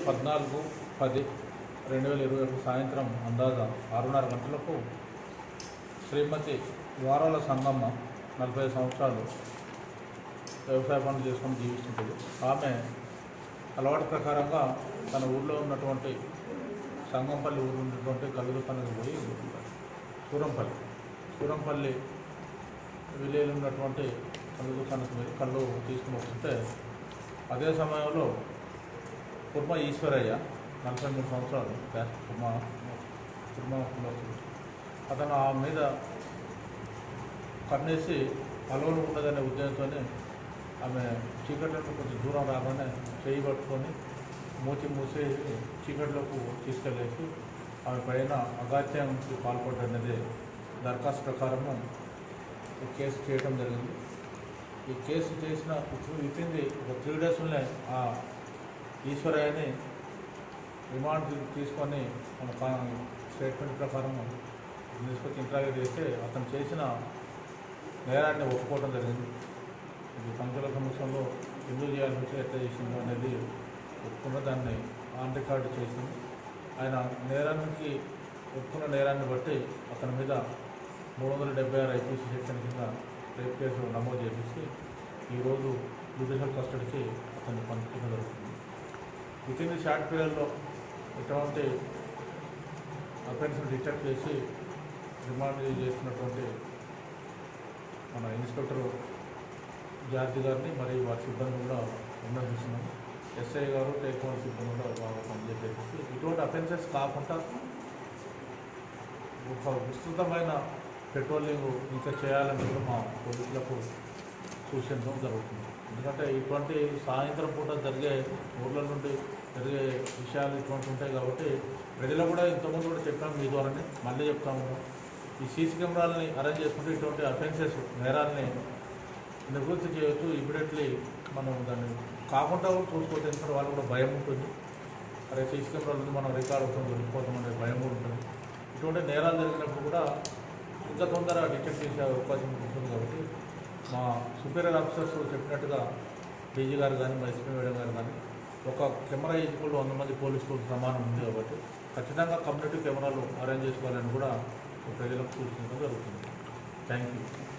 పద్నాలుగు పది రెండు వేల ఇరవై ఒకటి సాయంత్రం అందాజ ఆరున్నర గంటలకు శ్రీమతి వారాల సంగమ్మ నలభై ఐదు సంవత్సరాలు వ్యవసాయ పనులు చేసుకొని జీవిస్తుంటుంది ఆమె అలవాటు ప్రకారంగా తన ఊళ్ళో ఉన్నటువంటి సంగంపల్లి ఊరు ఉన్నటువంటి కళ్ళు పనికి పోయి సూరంపల్లి సూరంపల్లి విలేజ్ ఉన్నటువంటి కళ్ళు దుకాణానికి పోయి కళ్ళు తీసుకుని వస్తుంటే అదే సమయంలో కుర్మ ఈశ్వరయ్య నలభై మూడు సంవత్సరాలు క్యాస్ట్ కుర్మ కుర్మ కులస్తుడు. అతను ఆ మీద కన్నేసి అలవలు ఉండదనే ఉద్దేశంతోనే ఆమె చీకట్లకు కొంచెం దూరం రాగానే చేయి పట్టుకొని మూతి మూసి చీకట్లోకి తీసుకెళ్ళేసి ఆమె పైన అగాత్యానికి పాల్పడ్డనేది దరఖాస్తు ప్రకారము ఈ కేసు చేయడం జరిగింది ఈ కేసు చేసిన విత్ ఇన్ ది ఒక త్రీ డేస్లోనే ఆ ఈశ్వరయ్యని రిమాండ్ తీసుకొని మన కా- స్టేట్మెంట్ ప్రకారం తీసుకొచ్చి ఇంటరాగేట్ చేస్తే అతను చేసిన నేరాన్ని ఒప్పుకోవడం జరిగింది ఇది పంచుల సమక్షంలో ఎందుకు చేయాల్సి వచ్చి ఎట్లా చేసిందో అనేది ఒప్పుకున్న దాన్ని ఆన్ రికార్డు చేసింది ఆయన నేరానికి ఒప్పుకున్న నేరాన్ని బట్టి అతని మీద మూడు వందల డెబ్బై ఆరు ఐపీసీ సెక్షన్ కింద రేప్ కేసు నమోదు చేసి ఈరోజు జ్యుడిషియల్ కస్టడీకి అతన్ని పంపించడం జరుగుతుంది విత్ ఇన్ ది షార్ట్ పీరియడ్లో ఎటువంటి అఫెన్స్ డిటెక్ట్ చేసి రిమాండ్ చేసినటువంటి మన ఇన్స్పెక్టర్ జార్జి గారిని మరియు వారి సిబ్బంది కూడా అభినందిస్తున్నాం ఎస్ఐ గారు టేక్ వన్ సిబ్బంది కూడా బాగా పనిచేసేసి ఇటువంటి అఫెన్సెస్ కాకుండా ఒక విస్తృతమైన పెట్రోలింగ్ ఇంకా చేయాలని కూడా మా పోలీసులకు సూచించడం జరుగుతుంది ఎందుకంటే ఇటువంటి సాయంత్రం పూట జరిగే ఊర్ల నుండి జరిగే విషయాలు ఇటువంటి ఉంటాయి కాబట్టి ప్రజలు కూడా ఇంతకుముందు కూడా చెప్పాము మీ ద్వారానే మళ్ళీ చెప్తాము ఈ సీసీ కెమెరాలని అరేంజ్ చేసుకుంటే ఇటువంటి అఫెన్సెస్ నేరాలని నివృత్తి చేయొచ్చు ఇమీడియట్లీ మనం దాన్ని కాకుండా కూడా చూసుకోవచ్చు ఎందుకంటే వాళ్ళు కూడా భయం ఉంటుంది అరే సీసీ కెమెరాల నుంచి మనం రికార్డ్ అవుతుంది దొరికిపోతాం అనే భయం కూడా ఉంటుంది ఇటువంటి నేరాలు జరిగినప్పుడు కూడా ఇంకా తొందరగా డిటెక్ట్ చేసే అవకాశం ఉంటుంది కాబట్టి మా సుపీరియర్ ఆఫీసర్స్ చెప్పినట్టుగా డీజీ గారు కానీ మా ఎస్పీ మేడం గారు కానీ ఒక కెమెరా ఈజ్వల్ వంద మంది పోలీసులు సమానం ఉంది కాబట్టి ఖచ్చితంగా కమ్యూనిటీ కెమెరాలు అరేంజ్ చేసుకోవాలని కూడా ప్రజలకు సూచించడం జరుగుతుంది థ్యాంక్ యూ